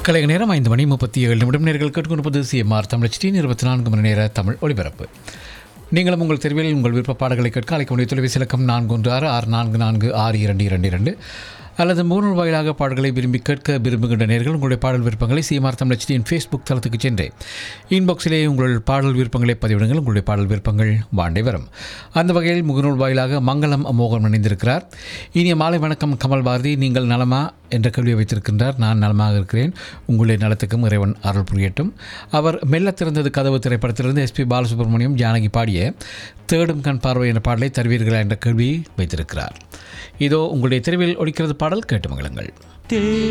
கலைய நேரம் ஐந்து மணி முப்பத்தி ஏழு நிமிடம் நேர்கள் கேட்டுக்கொண்டிருப்பது சிஎம்ஆர் தமிழ் டி இருபத்தி நான்கு மணி நேர தமிழ் ஒளிபரப்பு நீங்களும் உங்கள் தெருவில் உங்கள் விருப்ப பாடல்களை கேட்க அழைக்க வேண்டிய தொலைபேசி இலக்கம் நான்கு ஒன்று ஆறு ஆறு நான்கு நான்கு ஆறு இரண்டு இரண்டு இரண்டு அல்லது மூணு வாயிலாக பாடல்களை விரும்பி கேட்க விரும்புகின்ற நேர்கள் உங்களுடைய பாடல் விருப்பங்களை சிஎம்ஆர் தமிழ் HDயின் ஃபேஸ்புக் தளத்துக்கு சென்று இன்பாக்ஸிலே உங்கள் பாடல் விருப்பங்களை பதிவிடுங்கள் உங்களுடைய பாடல் விருப்பங்கள் வாண்டை வரும் அந்த வகையில் முகநூல் வாயிலாக மங்களம் அமோகன் இணைந்திருக்கிறார் இனிய மாலை வணக்கம் கமல் பாரதி நீங்கள் நலமா என்ற கேள்வியை வைத்திருக்கின்றார் நான் நலமாக இருக்கிறேன் உங்களுடைய நலத்துக்கும் இறைவன் அருள் புரியட்டும் அவர் மெல்ல திறந்தது கதவு திரைப்படத்திலிருந்து எஸ்பி பாலசுப்ரமணியம் ஜானகி பாடிய தேடும் கண் பார்வை என்ற பாடலை தருவீர்களா என்ற கேள்வியை வைத்திருக்கிறார் இதோ உங்களுடைய தெருவில் ஒலிக்கிறது பாடல் கேட்டு மகிழுங்கள்